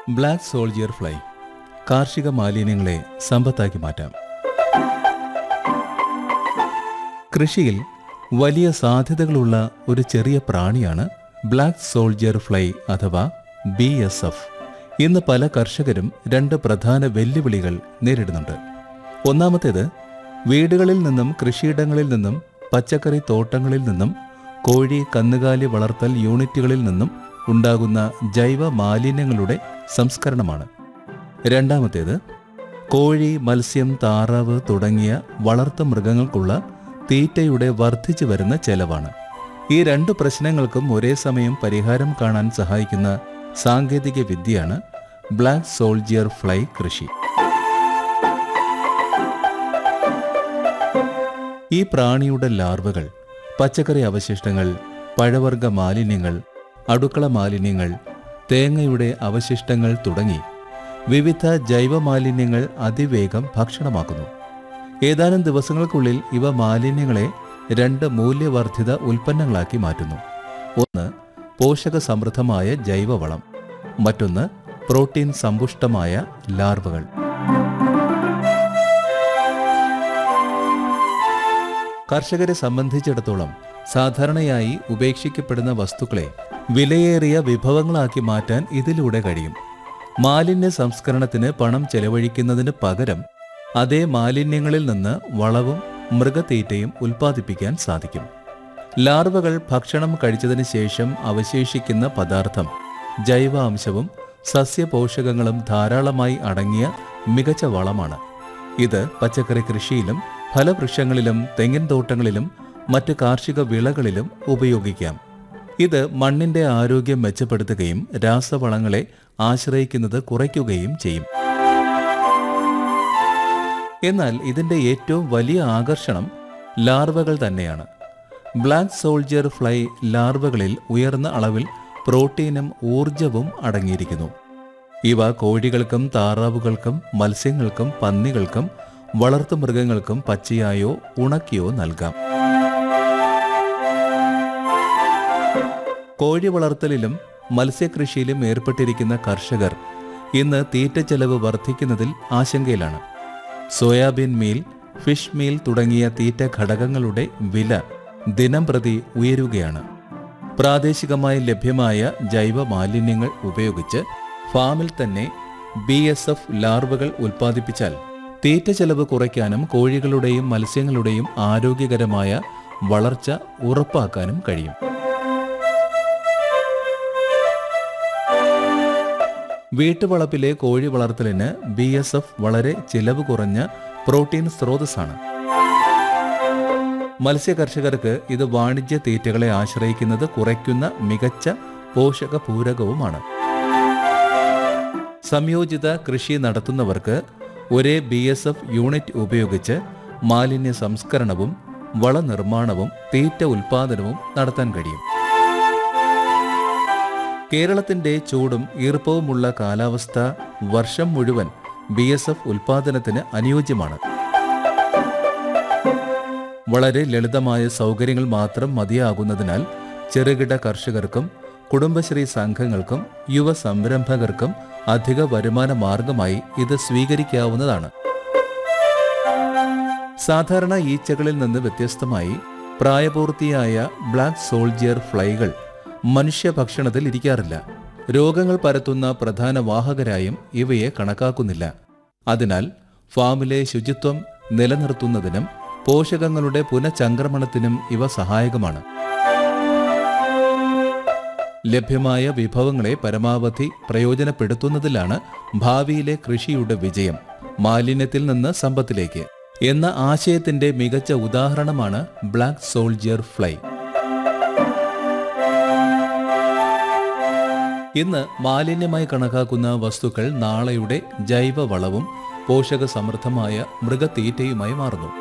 black soldier fly കാർഷിക മാലിന്യങ്ങളെ സമ്പത്താക്കി മാറ്റാം കൃഷിയിൽ വലിയ സാധ്യതകളുള്ള ഒരു ചെറിയ പ്രാണിയാണ് ബ്ലാക്ക് സോൾജിയർ ഫ്ലൈ അഥവാ ബി എസ് എഫ് ഇന്ന് പല കർഷകരും രണ്ട് പ്രധാന വെല്ലുവിളികൾ നേരിടുന്നുണ്ട് ഒന്നാമത്തേത് വീടുകളിൽ നിന്നും കൃഷിയിടങ്ങളിൽ നിന്നും പച്ചക്കറി തോട്ടങ്ങളിൽ നിന്നും കോഴി കന്നുകാലി വളർത്തൽ യൂണിറ്റുകളിൽ നിന്നും ഉണ്ടാകുന്ന ജൈവ മാലിന്യങ്ങളുടെ സംസ്കരണമാണ് രണ്ടാമത്തേത് കോഴി മത്സ്യം താറാവ് തുടങ്ങിയ വളർത്തു മൃഗങ്ങൾക്കുള്ള തീറ്റയുടെ വർദ്ധിച്ചു വരുന്ന ചെലവാണ് ഈ രണ്ട് പ്രശ്നങ്ങൾക്കും ഒരേ സമയം പരിഹാരം കാണാൻ സഹായിക്കുന്ന സാങ്കേതിക വിദ്യയാണ് ബ്ലാക്ക് സോൾജിയർ ഫ്ലൈ കൃഷി ഈ പ്രാണിയുടെ ലാർവകൾ പച്ചക്കറി അവശിഷ്ടങ്ങൾ പഴവർഗ മാലിന്യങ്ങൾ അടുക്കള മാലിന്യങ്ങൾ തേങ്ങയുടെ അവശിഷ്ടങ്ങൾ തുടങ്ങി വിവിധ ജൈവ മാലിന്യങ്ങൾ അതിവേഗം ഭക്ഷണമാക്കുന്നു ഏതാനും ദിവസങ്ങൾക്കുള്ളിൽ ഇവ മാലിന്യങ്ങളെ രണ്ട് മൂല്യവർദ്ധിത ഉൽപ്പന്നങ്ങളാക്കി മാറ്റുന്നു ഒന്ന് പോഷക സമൃദ്ധമായ ജൈവവളം മറ്റൊന്ന് പ്രോട്ടീൻ സമ്പുഷ്ടമായ ലാർവകൾ കർഷകരെ സംബന്ധിച്ചിടത്തോളം സാധാരണയായി ഉപേക്ഷിക്കപ്പെടുന്ന വസ്തുക്കളെ വിലയേറിയ വിഭവങ്ങളാക്കി മാറ്റാൻ ഇതിലൂടെ കഴിയും മാലിന്യ സംസ്കരണത്തിന് പണം ചെലവഴിക്കുന്നതിന് പകരം അതേ മാലിന്യങ്ങളിൽ നിന്ന് വളവും മൃഗത്തീറ്റയും ഉൽപ്പാദിപ്പിക്കാൻ സാധിക്കും ലാർവകൾ ഭക്ഷണം കഴിച്ചതിന് ശേഷം അവശേഷിക്കുന്ന പദാർത്ഥം ജൈവാംശവും സസ്യപോഷകങ്ങളും ധാരാളമായി അടങ്ങിയ മികച്ച വളമാണ് ഇത് പച്ചക്കറി കൃഷിയിലും ഫലവൃക്ഷങ്ങളിലും തെങ്ങിൻ തോട്ടങ്ങളിലും മറ്റ് കാർഷിക വിളകളിലും ഉപയോഗിക്കാം ഇത് മണ്ണിന്റെ ആരോഗ്യം മെച്ചപ്പെടുത്തുകയും രാസവളങ്ങളെ ആശ്രയിക്കുന്നത് കുറയ്ക്കുകയും ചെയ്യും എന്നാൽ ഇതിന്റെ ഏറ്റവും വലിയ ആകർഷണം ലാർവകൾ തന്നെയാണ് ബ്ലാക്ക് സോൾജിയർ ഫ്ലൈ ലാർവകളിൽ ഉയർന്ന അളവിൽ പ്രോട്ടീനും ഊർജവും അടങ്ങിയിരിക്കുന്നു ഇവ കോഴികൾക്കും താറാവുകൾക്കും മത്സ്യങ്ങൾക്കും പന്നികൾക്കും വളർത്തുമൃഗങ്ങൾക്കും പച്ചയായോ ഉണക്കിയോ നൽകാം കോഴി വളർത്തലിലും മത്സ്യകൃഷിയിലും ഏർപ്പെട്ടിരിക്കുന്ന കർഷകർ ഇന്ന് തീറ്റ ചെലവ് വർദ്ധിക്കുന്നതിൽ ആശങ്കയിലാണ് സോയാബീൻ മീൽ ഫിഷ് മീൽ തുടങ്ങിയ തീറ്റ ഘടകങ്ങളുടെ വില ദിനം പ്രതി ഉയരുകയാണ് പ്രാദേശികമായി ലഭ്യമായ ജൈവ മാലിന്യങ്ങൾ ഉപയോഗിച്ച് ഫാമിൽ തന്നെ ബി എസ് എഫ് ലാർവകൾ ഉൽപ്പാദിപ്പിച്ചാൽ തീറ്റ ചെലവ് കുറയ്ക്കാനും കോഴികളുടെയും മത്സ്യങ്ങളുടെയും ആരോഗ്യകരമായ വളർച്ച ഉറപ്പാക്കാനും കഴിയും വീട്ടുവളപ്പിലെ കോഴി വളർത്തലിന് ബി എസ് എഫ് വളരെ ചിലവ് കുറഞ്ഞ പ്രോട്ടീൻ സ്രോതസ്സാണ് മത്സ്യ കർഷകർക്ക് ഇത് വാണിജ്യ തീറ്റകളെ ആശ്രയിക്കുന്നത് കുറയ്ക്കുന്ന മികച്ച പോഷക പൂരകവുമാണ് സംയോജിത കൃഷി നടത്തുന്നവർക്ക് ഒരേ ബി എസ് എഫ് യൂണിറ്റ് ഉപയോഗിച്ച് മാലിന്യ സംസ്കരണവും വളനിർമ്മാണവും തീറ്റ ഉൽപാദനവും നടത്താൻ കഴിയും കേരളത്തിന്റെ ചൂടും ഈർപ്പവുമുള്ള കാലാവസ്ഥ വർഷം മുഴുവൻ ബി എസ് എഫ് ഉൽപാദനത്തിന് അനുയോജ്യമാണ് വളരെ ലളിതമായ സൗകര്യങ്ങൾ മാത്രം മതിയാകുന്നതിനാൽ ചെറുകിട കർഷകർക്കും കുടുംബശ്രീ സംഘങ്ങൾക്കും യുവ സംരംഭകർക്കും അധിക വരുമാന മാർഗമായി ഇത് സ്വീകരിക്കാവുന്നതാണ് സാധാരണ ഈച്ചകളിൽ നിന്ന് വ്യത്യസ്തമായി പ്രായപൂർത്തിയായ ബ്ലാക്ക് സോൾജിയർ ഫ്ലൈകൾ മനുഷ്യഭക്ഷണത്തിൽ ഇരിക്കാറില്ല രോഗങ്ങൾ പരത്തുന്ന പ്രധാന വാഹകരായും ഇവയെ കണക്കാക്കുന്നില്ല അതിനാൽ ഫാമിലെ ശുചിത്വം നിലനിർത്തുന്നതിനും പോഷകങ്ങളുടെ പുനഃചംക്രമണത്തിനും ഇവ സഹായകമാണ് ലഭ്യമായ വിഭവങ്ങളെ പരമാവധി പ്രയോജനപ്പെടുത്തുന്നതിലാണ് ഭാവിയിലെ കൃഷിയുടെ വിജയം മാലിന്യത്തിൽ നിന്ന് സമ്പത്തിലേക്ക് എന്ന ആശയത്തിന്റെ മികച്ച ഉദാഹരണമാണ് ബ്ലാക്ക് സോൾജിയർ ഫ്ലൈ ഇന്ന് മാലിന്യമായി കണക്കാക്കുന്ന വസ്തുക്കൾ നാളെയുടെ ജൈവവളവും പോഷക സമൃദ്ധമായ മൃഗത്തീറ്റയുമായി മാറുന്നു